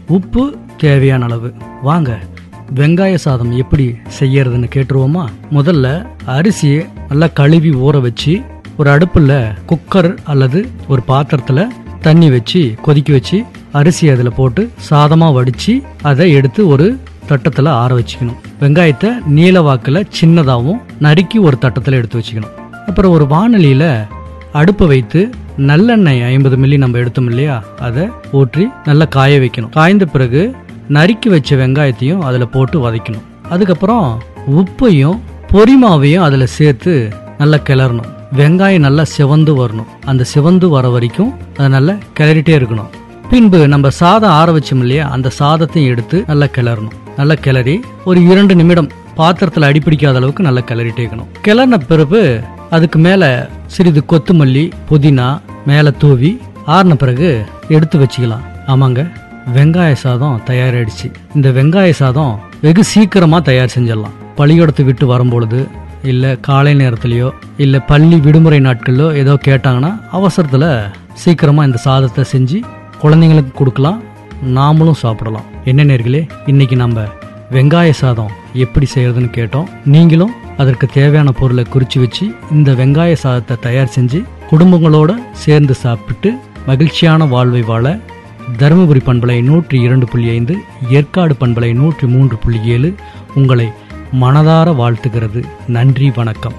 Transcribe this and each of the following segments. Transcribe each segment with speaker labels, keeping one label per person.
Speaker 1: உப்பு தேவையான அளவு வாங்க வெங்காய சாதம் எப்படி செய்யறதுன்னு கேட்டுருவோமா முதல்ல அரிசியை நல்லா கழுவி ஊற வச்சு ஒரு அடுப்புல குக்கர் அல்லது ஒரு பாத்திரத்துல தண்ணி வச்சு கொதிக்க வச்சு அரிசி அதில் போட்டு சாதமாக வடித்து அதை எடுத்து ஒரு தட்டத்தில் ஆற வச்சுக்கணும் வெங்காயத்தை நீல வாக்கில் சின்னதாகவும் நறுக்கி ஒரு தட்டத்தில் எடுத்து வச்சுக்கணும் அப்புறம் ஒரு வானலியில் அடுப்பை வைத்து நல்லெண்ணெய் ஐம்பது மில்லி நம்ம எடுத்தோம் இல்லையா அதை ஊற்றி நல்லா காய வைக்கணும் காய்ந்த பிறகு நறுக்கி வச்ச வெங்காயத்தையும் அதில் போட்டு வதக்கணும் அதுக்கப்புறம் உப்பையும் பொரிமாவையும் அதில் சேர்த்து நல்லா கிளறணும் வெங்காயம் நல்லா சிவந்து வரணும் அந்த சிவந்து வர வரைக்கும் அதை நல்லா கிளறிட்டே இருக்கணும் பின்பு நம்ம சாதம் ஆற வச்சோம் இல்லையா அந்த சாதத்தையும் எடுத்து நல்லா கிளறணும் நல்லா கிளறி ஒரு இரண்டு நிமிடம் பாத்திரத்தில் அடிப்பிடிக்காத அளவுக்கு நல்லா கிளறிட்டே இருக்கணும் கிளறின பிறகு அதுக்கு மேலே சிறிது கொத்தமல்லி புதினா மேலே தூவி ஆறின பிறகு எடுத்து வச்சுக்கலாம் ஆமாங்க வெங்காய சாதம் தயாராயிடுச்சு இந்த வெங்காய சாதம் வெகு சீக்கிரமாக தயார் செஞ்சிடலாம் பள்ளிக்கூடத்தை விட்டு வரும்பொழுது இல்லை காலை நேரத்துலையோ இல்லை பள்ளி விடுமுறை நாட்களிலோ ஏதோ கேட்டாங்கன்னா அவசரத்தில் சீக்கிரமாக இந்த சாதத்தை செஞ்சு குழந்தைங்களுக்கு கொடுக்கலாம் நாமளும் சாப்பிடலாம் என்ன நேர்களே இன்னைக்கு நம்ம வெங்காய சாதம் எப்படி செய்யறதுன்னு கேட்டோம் நீங்களும் அதற்கு தேவையான பொருளை குறித்து வச்சு இந்த வெங்காய சாதத்தை தயார் செஞ்சு குடும்பங்களோட சேர்ந்து சாப்பிட்டு மகிழ்ச்சியான வாழ்வை வாழ தருமபுரி பண்பலை நூற்றி இரண்டு புள்ளி ஐந்து ஏற்காடு பண்பலை நூற்றி மூன்று புள்ளி ஏழு உங்களை மனதார வாழ்த்துகிறது நன்றி வணக்கம்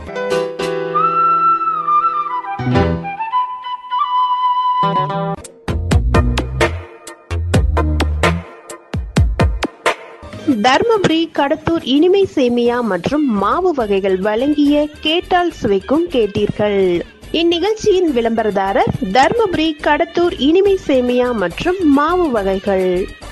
Speaker 2: தர்மபுரி கடத்தூர் இனிமை சேமியா மற்றும் மாவு வகைகள் வழங்கிய கேட்டால் சுவைக்கும் கேட்டீர்கள் இந்நிகழ்ச்சியின் விளம்பரதாரர் தர்மபுரி கடத்தூர் இனிமை சேமியா மற்றும் மாவு வகைகள்